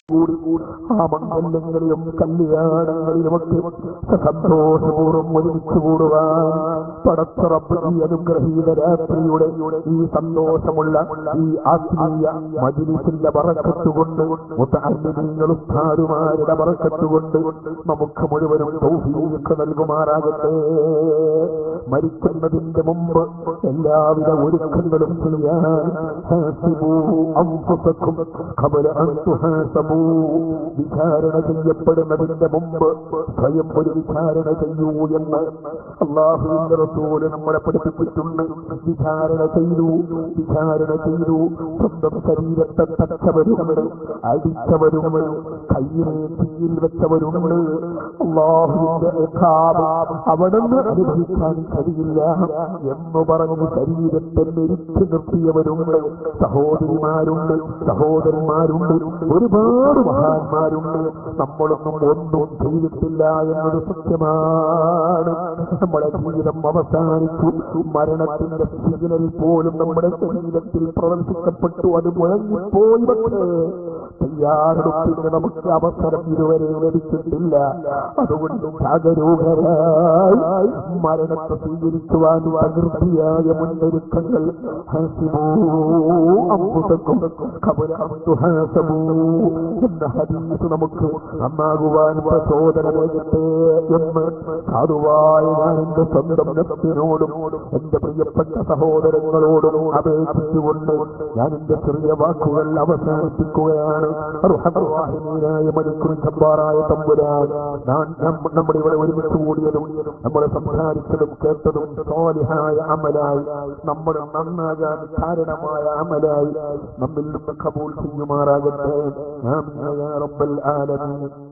കൂടി ആ മംഗല്യങ്ങളിലും കല്യാണങ്ങളിലുമൊക്കെ സന്തോഷപൂർവ്വം ഒരുമിച്ച് കൂടുവാൻ പടത്തറപ്പ് ഈ അനുഗ്രഹീത രാത്രിയുടെ ഈ സന്തോഷമുള്ള ഈ ആത്മീയ മജിലിസിന്റെ പറക്കത്തുകൊണ്ട് മുത്താലിങ്ങളും ധാരുമാരുടെ പറക്കത്തുകൊണ്ട് നമുക്ക് മുഴുവനും തൗഫീഖ് നൽകുമാറാകട്ടെ മരിക്കുന്നതിന്റെ മുമ്പ് എല്ലാവിധ ഒരുക്കങ്ങളും ചെയ്യാൻ ഹാസിബൂ അൻഫുസക്കും ഖബല അൻ തുഹാസബൂ വിചാരണ ചെയ്യപ്പെടുന്നതിന്റെ മുമ്പ് സ്വയം ഒരു വിചാരണ ചെയ്യൂ എന്ന് അള്ളാഹുവിന്റെ റസൂല് നമ്മളെ പഠിപ്പിച്ചിട്ടുണ്ട് വിചാരണ ചെയ്തു വിചാരണ ചെയ്തു സ്വന്തം ശരീരത്തെ തച്ചവരുമുണ്ട് അടിച്ചവരുമുണ്ട് കയ്യിലെ തീയിൽ വെച്ചവരുമുണ്ട് അള്ളാഹുവിന്റെ ഇഖാബ് അവിടുന്ന് അനുഭവിക്കാൻ കഴിയില്ല എന്ന് പറഞ്ഞ് ശരീരത്തെ മെരിച്ചു നിർത്തിയവരുണ്ട് സഹോദരിമാരുണ്ട് സഹോദരന്മാരുണ്ട് ഒരുപാട് മഹാന്മാരുണ്ട് നമ്മളൊന്നും ഒന്നും ചെയ്തിട്ടില്ല എന്നത് സത്യമാണ് നമ്മുടെ ജീവിതം അവസാനിച്ചു മരണത്തിന്റെ സിഗ്നൽ പോലും നമ്മുടെ ശരീരത്തിൽ പ്രവർത്തിക്കപ്പെട്ടു അത് മുഴങ്ങിപ്പോയി പക്ഷേ തയ്യാറെടുപ്പിന് നമുക്ക് അവസരം ഇതുവരെ ലഭിച്ചിട്ടില്ല അതുകൊണ്ട് ജാഗരൂകരായി മരണത്തെ സ്വീകരിക്കുവാൻ പ്രകൃതിയായ മുന്നൊരുക്കങ്ങൾ ഹസിബൂ അംഫുസക്കും ഖബല അൻ തുഹാസബൂ എന്ന ഹദീസ് നമുക്ക് നന്നാകുവാൻ പ്രചോദനമേകട്ടെ എന്ന് സാധുവായ ഞാൻ എന്റെ സ്വന്തം നഫ്സിനോടും എന്റെ പ്രിയപ്പെട്ട സഹോദരങ്ങളോടും അപേക്ഷിച്ചുകൊണ്ട് ഞാൻ എന്റെ ചെറിയ വാക്കുകൾ അവസാനിപ്പിക്കുകയാണ് അർഹമറാഹിമീനായ മലിക്കുൽ ജബ്ബാറായ തമ്പുരാൻ ഞാൻ നമ്മ- നമ്മുടെ ഇവിടെ ഒരുമിച്ച് കൂടിയതും നമ്മൾ സംസാരിച്ചതും കേട്ടതും സ്വാലിഹായ അമലായി നമ്മുടെ നന്നാകാൻ കാരണമായ അമലായി നമ്മിൽ നിന്ന് കബൂൽ ചെയ്യുമാറാകട്ടെ ആമീൻ യാ റബ്ബൽ ആലമീൻ